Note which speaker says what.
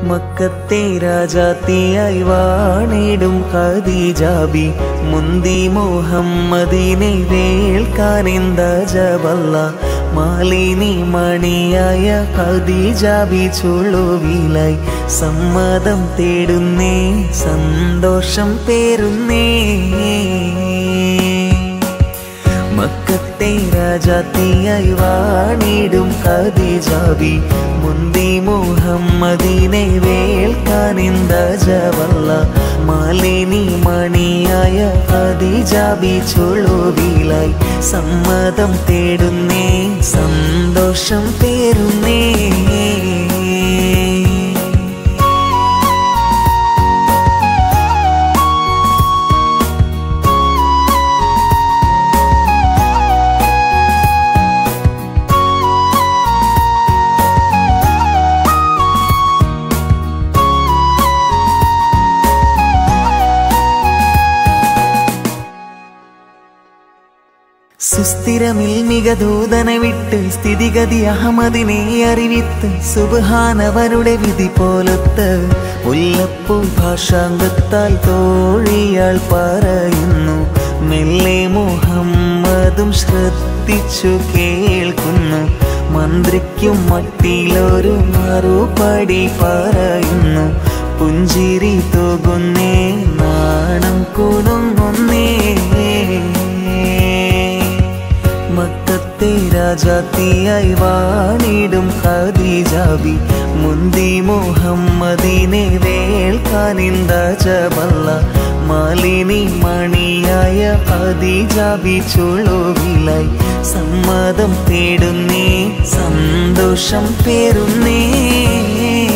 Speaker 1: മക്കത്തെ രാജാത്തിയായി വാണിടും ഖദീജാബി മുന്തി മുഹമ്മദിനെ വേൾക്കാനെന്ത ജബല്ല മാലിനി മണിയായ ഖദീജാബി ചുളുവിലായി സമ്മതം തേടുന്നേ സന്തോഷം പേരുന്നേ മക്കത്തെ രാജാത്തിയായി വാണിടും ഖദീജാബി മുന്തി മുഹമ്മദിനെ വേൾക്കാനെന്ത ജവല്ല മാലിനി മണിയായ ഖദീജാബി ചുളുവിലായി സമ്മതം തേടുന്നേ സന്തോഷം പേരുന്നേ സുസ്ഥിരമിൽ മികദൂതനെ വിട്ട് സ്ഥിതിഗതി അഹമ്മദിനെ അറിവിത്ത് സുബാനവരുടെ വിധി പോലത്ത് മുല്ലപ്പൂ ഭാഷാംഗത്താൽ തോഴിയാൾ പറയുന്നു മെല്ലെ മുഹമ്മദും ശ്രദ്ധിച്ചു കേൾക്കുന്നു മന്ത്രിക്കും മട്ടിലൊരു മറുപടി പറയുന്നു പുഞ്ചിരി തൂകുന്നേ നാണം കുടുങ്ങുന്നേ മക്കത്തെ രാജാത്തിയായി വാണിടും ഖദീജാബി മുന്തി മുഹമ്മദിനെ വേൾക്കാനിന്ത ജബല്ല മാലിനി മണിയായ ഖദീജാബി ചുളുവിലായി സമ്മതം തേടുന്നേ സന്തോഷം പേരുന്നേ